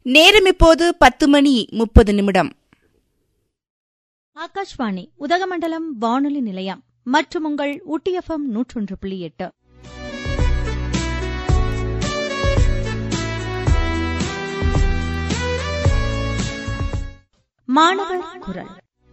நேரம் இப்போது பத்து மணி முப்பது நிமிடம் ஆகாஷ்வாணி உதகமண்டலம் வானொலி நிலையம் மற்றும் உங்கள் ஊட்டி எஃப்எம் நூற்றொன்று புள்ளி எட்டு மாணவர் குரல்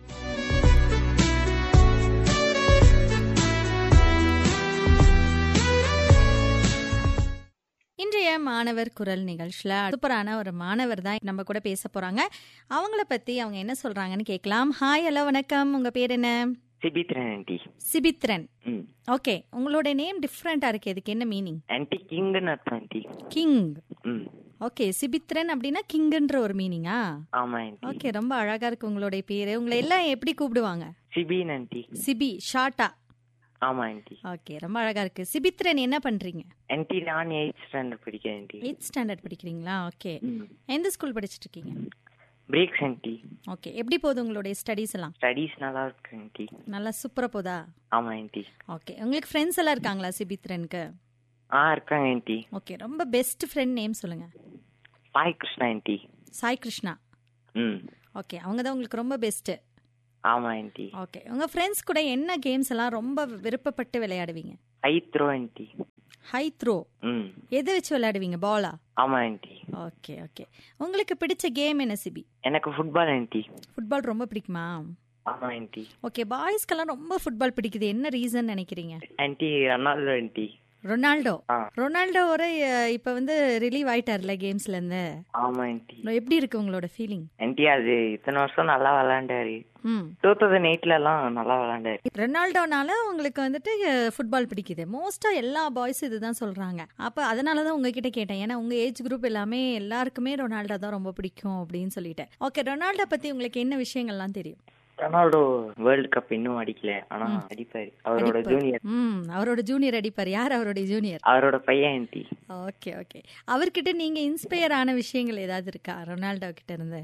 இன்றைய மாணவர் குரல் நிகழ்ச்சியில் சூப்பரான ஒரு மாணவர் தான் நம்ம கூட பேச போறாங்க அவங்கள பத்தி அவங்க என்ன சொல்றாங்கன்னு கேட்கலாம் ஹாய் ஹலோ வணக்கம் உங்க பேர் என்ன சிபித்ரன் ஆண்டி சிபித்ரன் ம் ஓகே உங்களோட நேம் டிஃப்ரெண்டா இருக்கு இதுக்கு என்ன மீனிங் ஆண்டி கிங்குன்னு அர்த்தம் aunty king hmm okay Sibithran அப்படின்னா கிங்குன்ற ஒரு மீனிங்கா ஆமா ஆண்டி ஓகே ரொம்ப அழகா இருக்கு உங்களுடைய பேரு உங்களை எல்லாம் எப்படி கூப்பிடுவாங்க சிபின் ஆண்டி சிபி ஷார்ட்டா ஆமா ஆண்டி ஓகே ரொம்ப அழகா இருக்கு சிபித்ரன் என்ன பண்றீங்க ஆண்டி நான் எயிட் ஸ்டாண்டர்ட் படிக்கிறேன் ஆண்டி எயித் ஸ்டாண்டர்ட் படிக்கிறீங்களா ஓகே ம் எந்த ஸ்கூல் படிச்சிட்டு இருக்கீங்க பிரேக்ஸ் ஆண்டி ஓகே எப்படி போகுது உங்களுடைய ஸ்டடீஸ் எல்லாம் ஸ்டடீஸ் நல்லா இருக்கு ஆண்டி நல்லா சூப்பரா போதா ஆமா ஆண்டி ஓகே உங்களுக்கு ஃப்ரெண்ட்ஸ் எல்லாம் இருக்காங்களா சிபித்ரனுக்கு ஆ இருக்காங்க ஆண்டி ஓகே ரொம்ப பெஸ்ட் ஃப்ரெண்ட் நேம் சொல்லுங்க Sai Krishna aunty Sai Krishna hmm okay அவங்க தான் உங்களுக்கு ரொம்ப பெஸ்ட் ஆமா ஆண்டி ஓகே உங்க ஃப்ரெண்ட்ஸ் கூட என்ன கேம்ஸ் எல்லாம் ரொம்ப விருப்பப்பட்டு விளையாடுவீங்க I throw aunty high throw hmm எது வச்சு விளையாடுவீங்க பாலா ஆமா ஆண்டி ஓகே ஓகே உங்களுக்கு பிடிச்ச கேம் என்ன சிபி எனக்கு ஃபுட்பால் ஆண்டி ஃபுட்பால் ரொம்ப பிடிக்குமா ஆமா ஆண்டி ஓகே பாய்ஸ்க்கெல்லாம் ரொம்ப ஃபுட்பால் பிடிக்குது என்ன ரீசன் நினைக்கிறீங்க ஆண்டி ரொனால்டோ ஆண்டி ரொனால்டோ ஆ ரொனால்டோ ஒரு அஹ், இப்ப வந்து ரிலீவ் ஆயிட்டார்ல கேம்ஸ்ல இருந்து ஆமா ஆண்டி எப்படி இருக்கு உங்களோட ஃபீலிங் ஆண்டி அது இத்தனை வருஷம் நல்லா விளையாண்டாரு ம் டூ தௌசண்ட் எயிட்ல எல்லாம் நல்லா விளையாண்டாரு ரொனால்டோனால உங்களுக்கு வந்துட்டு ஃபுட்பால் பிடிக்குது மோஸ்டா எல்லா பாய்ஸும் இதுதான் சொல்றாங்க அப்ப அதனால தான் உங்ககிட்ட கேட்டேன் ஏன்னா உங்க ஏஜ் குரூப் எல்லாமே எல்லாருக்குமே ரொனால்டோ தான் ரொம்ப பிடிக்கும் அப்படின்னு சொல்லிட்டேன் ஓகே ரொனால்டோ பத்தி உங்களுக்கு என்ன விஷயங்கள்லாம் தெரியும் ரொனால்டோ வேர்ல்ட் கப் இன்னும் அடிக்கல ஆனா அடிப்பாரு அவரோட அடிப்பாரு. ஜூனியர் ம் அவரோட ஜூனியர் அடிப்பார் யார் அவருடைய ஜூனியர் அவரோட பையன் ஆண்டி ஓகே ஓகே அவர்கிட்ட நீங்க இன்ஸ்பயர் ஆன விஷயங்கள் ஏதாவது இருக்கா ரொனால்டோ கிட்ட இருந்து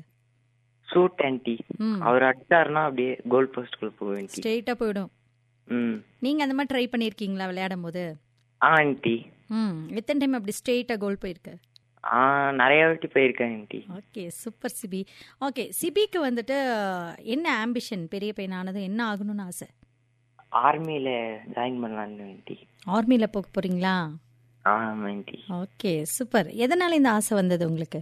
சூட் ஆண்டி ம் அவர் அடிச்சாருன்னா அப்படியே கோல் போஸ்ட்குள்ள போக ஆண்டி ஸ்ட்ரெயிட்டா போயிடும் ம் நீங்க அந்த மாதிரி ட்ரை பண்ணிருக்கீங்களா விளையாடும் போது ஆ ஆண்டி ம் எத்தனை டைம் அப்படி ஸ்ட்ரெயிட்டா கோல் போயிருக்கு ஆ நிறைய வாட்டி போயிருக்கேன் aunty okay super Sibi okay சிபிக்கு வந்துட்டு என்ன ஆம்பிஷன் பெரிய பையனானது என்ன ஆகணும்னு ஆசை ஆர்மியில ஜாயின் பண்ணலான்னு ஆண்டி ஆர்மியில போக போறீங்களா ஆமா ஆண்டி ஓகே சூப்பர் எதனால இந்த ஆசை வந்தது உங்களுக்கு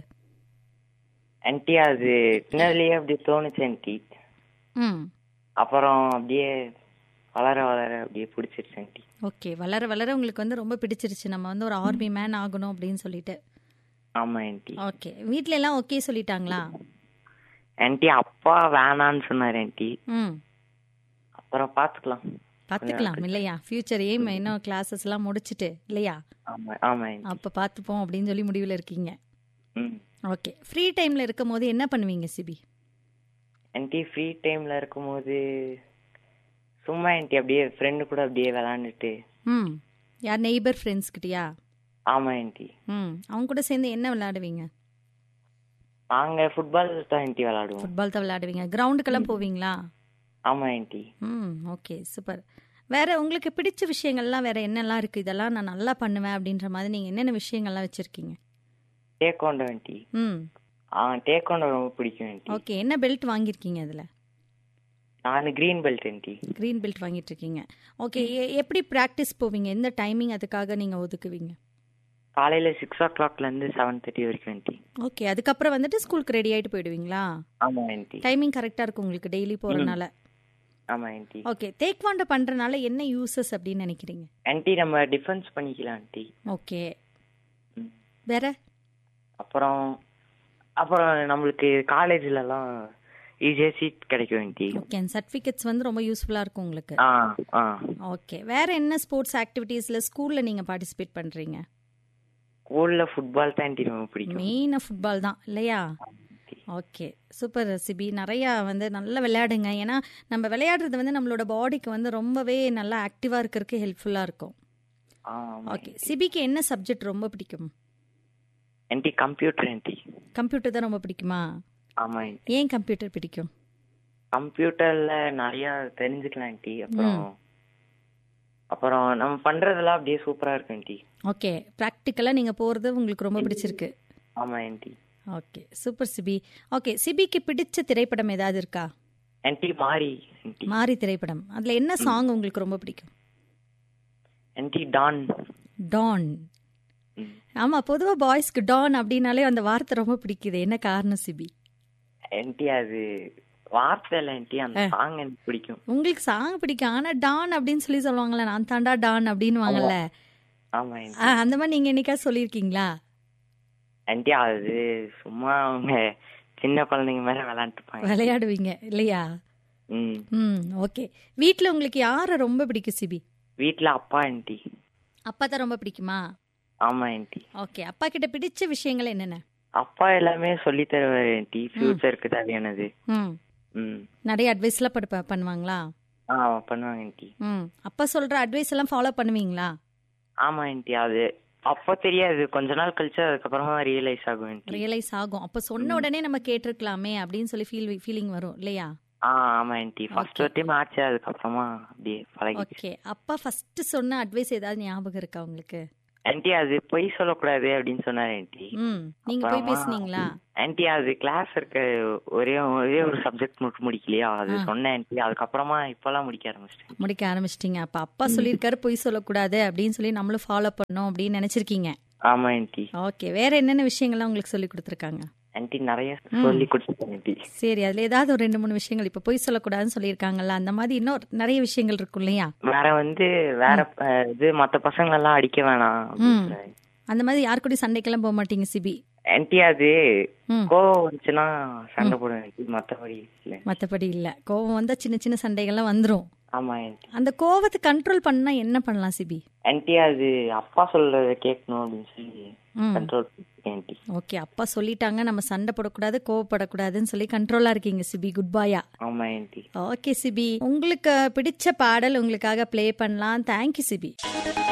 ஆண்டி அது சின்னதுலயே அப்படியே தோணுச்சு ஆண்டி ம் அப்புறம் அப்படியே வளர வளர அப்படியே பிடிச்சிருச்சு ஆண்டி ஓகே வளர வளர உங்களுக்கு வந்து ரொம்ப பிடிச்சிருச்சு நம்ம வந்து ஒரு ஆர்மி மேன் ஆகணும் அப்படின்னு சொல்லிட்டு ஆமா ஆண்டி ஓகே வீட்ல எல்லாம் ஓகே சொல்லிட்டாங்களா ஆண்டி அப்பா வேணான்னு சொன்னாரு ஆண்டி ம் அப்புறம் பாத்துக்கலாம் பார்த்துக்கலாம் இல்லையா ஃபியூச்சர் எய்ம் இன்னும் கிளாஸஸ் எல்லாம் முடிச்சிட்டு இல்லையா ஆமா ஆமா ஆண்டி அப்போ பார்த்துப்போம் அப்படின்னு சொல்லி முடிவில் இருக்கீங்க ம் ஓகே ஃப்ரீ டைமில் இருக்கும் போது என்ன பண்ணுவீங்க சிபி ஆண்டி ஃப்ரீ டைம்ல இருக்கும்போது சும்மா ஆண்டி அப்படியே ஃப்ரெண்டு கூட அப்படியே விளாண்டுட்டு ம் யார் நெய்பர் ஃப்ரெண்ட்ஸ் கிட்டயா ஆமா ஆண்டி ம் அவங்க கூட சேர்ந்து என்ன விளையாடுவீங்க நாங்க ஃபுட்பால் தான் ஆண்டி விளாடுவோம் ஃபுட்பால் தான் விளையாடுவீங்க கிரவுண்டுக்கெல்லாம் போவீங்களா ஆமா ஆண்டி ம் ஓகே சூப்பர் வேற உங்களுக்கு பிடிச்ச விஷயங்கள்லாம் வேற என்னெல்லாம் இருக்கு இதெல்லாம் நான் நல்லா பண்ணுவேன் அப்படின்ற மாதிரி நீங்க என்னென்ன விஷயங்கள்லாம் வச்சிருக்கீங்க டேக்கோண்டோ ஆண்டி ம் ஆ டேக்கோண்டோ ரொம்ப பிடிக்கும் ஆண்டி ஓகே என்ன பெல்ட் வாங்கியிருக்கீங்க அதில் நான் green belt aunty green belt வாங்கிட்டு இருக்கீங்க ஓகே எப்படி ப்ராக்டிஸ் போவீங்க எந்த டைமிங் அதுக்காக நீங்கள் ஒதுக்குவீங்க காலையில சிக்ஸ் ஓ கிளாக்ல இருந்து செவன் தேர்ட்டி வரைக்கும் ஆண்டி ஓகே அதுக்கப்புறம் வந்துட்டு ஸ்கூலுக்கு ரெடி ஆகிட்டு போயிடுவீங்களா ஆமா ஆண்டி டைமிங் கரெக்டாக இருக்கும் உங்களுக்கு டெய்லி போகிறனால ஆமா ஆண்டி ஓகே தேக்வாண்டோ பண்ணுறனால என்ன யூசஸ் அப்படின்னு நினைக்கிறீங்க ஆண்டி நம்ம டிஃபென்ஸ் பண்ணிக்கலாம் ஆண்டி ஓகே ம். வேற அப்புறம் அப்புறம் நம்மளுக்கு காலேஜ்ல எல்லாம் ஈஸியா சீட் கிடைக்கும் ஆண்டி ஓகே சர்டிஃபிகேட்ஸ் வந்து ரொம்ப யூஸ்ஃபுல்லாக இருக்கும் உங்களுக்கு ஆ ஆ ஓகே வேற என்ன ஸ்போர்ட்ஸ் ஆக்டிவிட்டீஸில் ஸ்கூலில் நீங்கள் பார்ட்டிசிபேட் பண்ணுறீங்க ஸ்கூல்ல ஃபுட்பால் தான் ஆண்டி ரொம்ப பிடிக்கும் மெயினாக ஃபுட்பால் தான் இல்லையா ஓகே சூப்பர் சிபி நிறையா வந்து நல்லா விளையாடுங்க ஏன்னா நம்ம விளையாடுறது வந்து நம்மளோட பாடிக்கு வந்து ரொம்பவே நல்லா ஆக்டிவாக இருக்கிறதுக்கு ஹெல்ப்ஃபுல்லாக இருக்கும் ஆ, ஆமா ஓகே சிபிக்கு என்ன சப்ஜெக்ட் ரொம்ப பிடிக்கும் ஆண்டி கம்ப்யூட்டர் ஆண்டி கம்ப்யூட்டர் தான் ரொம்ப பிடிக்குமா ஆமா ஆண்டி ஏன் கம்ப்யூட்டர் பிடிக்கும் கம்ப்யூட்டர்ல நிறைய தெரிஞ்சுக்கலாம் ஆண்டி அப்புறம் அப்புறம் நம்ம பண்றதெல்லாம் அப்படியே சூப்பரா இருக்கு ஆண்டி ஓகே ப்ராக்டிக்கலாக நீங்கள் போகிறது உங்களுக்கு ரொம்ப பிடிச்சிருக்கு ஆமா aunty okay super Sibi okay சிபிக்கு பிடிச்ச திரைப்படம் ஏதாவது இருக்கா ஆன்ட்டி மாறி ஆன்ட்டி மாரி திரைப்படம் அதுல என்ன சாங் உங்களுக்கு ரொம்ப பிடிக்கும் ஆன்ட்டி டான் டான் ம். ஆமா பொதுவா பாய்ஸ்க்கு டான் அப்படின்னாலே அந்த வார்த்தை ரொம்ப பிடிக்குது என்ன காரணம் சிபி ஆன்ட்டி அது வார்த்தை இல்லை ஆன்ட்டி அந்த சாங் எனக்கு பிடிக்கும் உங்களுக்கு சாங் பிடிக்கும் ஆனா டான் அப்படின்னு சொல்லி சொல்லுவாங்கல்ல நான் தாண்டா டான் அப்படின்னு வாங்கல்ல ஆமா ஆன்ட்டி ஆ, அந்த மாதிரி நீங்க என்னைக்கா சொல்லியிருக்கீங்களா ஆன்ட்டி அது சும்மா அவங்க சின்ன குழந்தைங்க மாதிரி விளையாண்டுப்பாங்க விளையாடுவீங்க இல்லையா ம் ம் ஓகே வீட்ல உங்களுக்கு யாரை ரொம்ப பிடிக்கும் சிபி வீட்ல அப்பா ஆன்ட்டி அப்பா தான் ரொம்ப பிடிக்குமா ஆமா ஆன்ட்டி ஓகே அப்பா கிட்ட பிடிச்ச விஷயங்கள் என்னென்ன அப்பா எல்லாமே சொல்லி தருவாரு ஆன்ட்டி ஃபியூச்சருக்கு தேவையானது ம் ம் நிறைய அட்வைஸ்லாம் படுப்ப பண்ணுவாங்களா ஆ பண்ணுவாங்க ஆன்ட்டி ம் அப்பா சொல்ற அட்வைஸ் எல்லாம் ஃபாலோ பண்ணுவீங்களா ஆமா ஆன்ட்டி அது அப்போ தெரியாது கொஞ்ச நாள் கழிச்சு அதுக்கப்புறமா ரியலைஸ் ஆகும் ஆன்ட்டி ரியலைஸ் ஆகும் அப்ப சொன்ன உடனே நம்ம கேட்டிருக்கலாமே அப்படின்னு சொல்லி ஃபீல் ஃபீலிங் வரும் இல்லையா ஆ ஆமா ஆன்ட்டி ஃபர்ஸ்ட் ஒரு டைம் ஆச்சு அதுக்கப்புறமா அப்படியே பழகி ஓகே அப்பா ஃபர்ஸ்ட் சொன்ன அட்வைஸ் ஏதாவது ஞாபகம் இருக்கா உங்களுக்கு ஆன்ட்டி அது பொய் சொல்லக்கூடாது அப்படின்னு சொன்னாரு ஆன்ட்டி ம் நீங்க போய் அப்புறமா- பேசுனீங்களா ஆன்ட்டி அது கிளாஸ் இருக்க ஒரே ஒரே ஒரு சப்ஜெக்ட் மட்டும் முடிக்கலையா அது சொன்னேன் ஆன்ட்டி அதுக்கப்புறமா இப்பெல்லாம் முடிக்க ஆரம்பிச்சிட்டேன் முடிக்க ஆரம்பிச்சிட்டீங்க அப்ப அப்பா சொல்லியிருக்காரு பொய் சொல்லக்கூடாது அப்படின்னு சொல்லி நம்மளும் ஃபாலோ பண்ணோம் அப்படின்னு நினைச்சிருக்கீங்க ஆமா ஆன்ட்டி ஓகே வேற என்னென்ன விஷயங்கள்லாம் உங்களுக்கு சொல்லி கொடுத்துருக்காங்க ஆன்ட்டி நிறைய சொல்லி கொடுத்துருக்கேன் ஆன்ட்டி சரி அதுல ஏதாவது ஒரு ரெண்டு மூணு விஷயங்கள் இப்ப பொய் சொல்லக்கூடாதுன்னு சொல்லியிருக்காங்கல்ல அந்த மாதிரி இன்னும் நிறைய விஷயங்கள் இருக்கும் இல்லையா வேற வந்து வேற அஹ், இது மத்த பசங்க எல்லாம் அடிக்க வேணாம் அப்படின்னு சொன்னாரு. அந்த மாதிரி யாரு கூடயும் சண்டைக்கெல்லாம் போக மாட்டீங்க சிபி ஆன்ட்டி அது ம் கோவம் வந்துச்சுன்னா சண்டை போடுவேன் ஆன்ட்டி மத்தபடி இல்ல மத்தபடி இல்ல கோவம் வந்தா சின்ன சின்ன சண்டைகள்லாம் வந்துரும் ஆமா ஆன்ட்டி அந்த கோவத்தை கண்ட்ரோல் பண்ணா என்ன பண்ணலாம் சிபி ஆன்ட்டி அது அப்பா சொல்றத கேட்கணும் அப்படின்னு சொல்லி ம் கண்ட்ரோல் ஆன்ட்டி ஓகே அப்பா சொல்லிட்டாங்க நம்ம சண்டை போடக்கூடாது கோவப்படக்கூடாதுன்னு சொல்லி கண்ட்ரோலா இருக்கீங்க சிபி குட் பாயா ஆமா ஆன்ட்டி ஓகே சிபி உங்களுக்கு பிடிச்ச பாடல் உங்களுக்காக ப்ளே பண்ணலாம் தேங்க்யூ சிபி